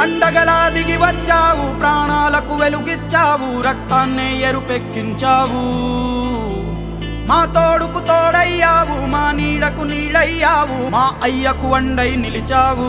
పండగలా దిగి వచ్చావు ప్రాణాలకు వెలుగిచ్చావు రక్తాన్నే ఎరుపెక్కించావు మా తోడుకు తోడయ్యావు మా నీడకు నీడయ్యావు మా అయ్యకు వండై నిలిచావు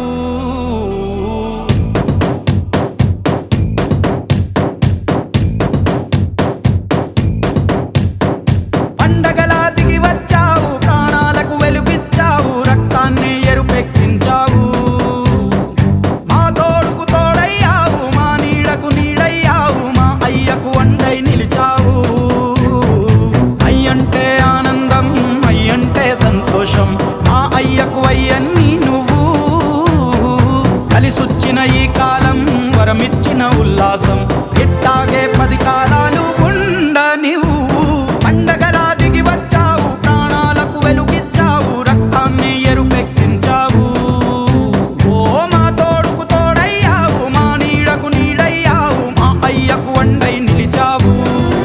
పండగలా దిగి వచ్చావు ప్రాణాలకు వెలుగిచ్చావు రక్తాన్ని ఎరుపెక్కించావు మా తోడుకు తోడయ్యావు మా నీడకు నీడయ్యావు మా అయ్యకు వండై నిలిచావు అయ్యంటే ఆనందం అయ్యంటే సంతోషం మా అయ్యకు అయ్యన్ని నువ్వు కలిసొచ్చిన ఈ కాలం వరమిచ్చిన ఉల్లాసం ఇట్టాగే పది కాలాలు ఉండ నువ్వు పండగలా దిగి వచ్చావు ప్రాణాలకు వెలుగిచ్చావు రక్తాన్ని ఎరుపెక్కించావు ఓ మా తోడుకు తోడయ్యావు మా నీడకు నీడయ్యావు మా అయ్యకు వండై నిలిచావు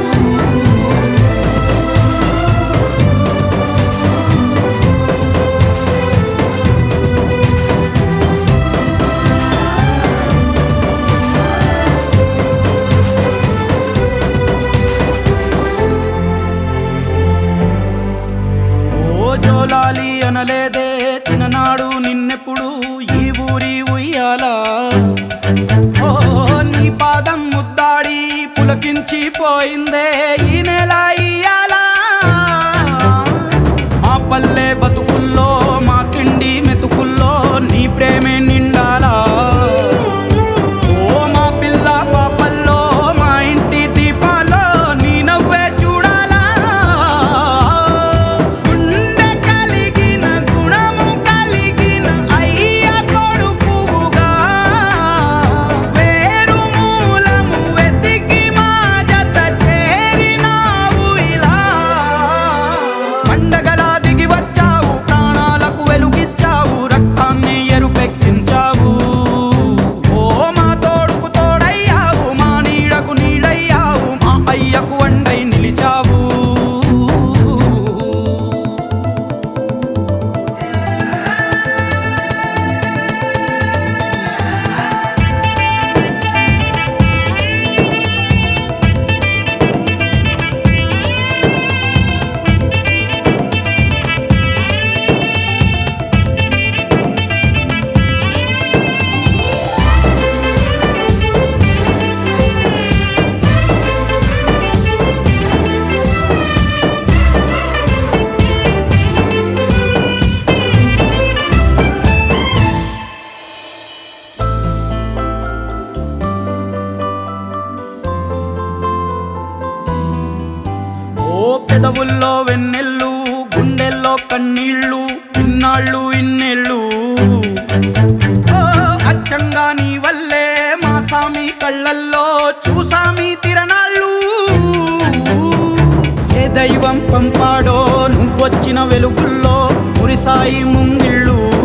ఓ జోలాలి అనలేదే చిన్ననాడు నిన్నెప్పుడు ఈ ఊరి ఉయ్యాలా ఓ నీ పాదం ముద్దాడి పులకించి పోయిందే ఈ నెల ఇయ్యాలా మా పల్లె బతుకుల్లో మా తిండి మెతుకుల్లో నీ ప్రేమే నిండాలా ఓ మా పిల్ల పాపల్లో మా ఇంటి దీపాల్లో నీ నవ్వే చూడాలా గుండె కలిగిన గుణము కలిగిన అయ్య కొడుకుగా వేరు మూలము వెతికి మా జత చేరినావు ఇలా పండగలా దిగి వచ్చావు ప్రాణాలకు వెలుగిచ్చావు రక్తాన్ని ఎరుపెక్కించావు ఓ మా తోడుకు తోడయ్యావు మా నీడకు నీడయ్యావు మా అయ్యకు వండై నిలిచావు ఓ పెదవుల్లో వెన్నెల్లు గుండెల్లో కన్నీళ్ళు ఇన్నాళ్ళు ఇన్నేళ్ళు ఓ అచ్చంగా నీ వల్లే మా సామి కళ్ళల్లో చూసామి తిరణాళ్ళు ఏ దైవం పంపాడో నువ్వొచ్చిన వెలుగుల్లో మురిసాయి ముంగిళ్ళు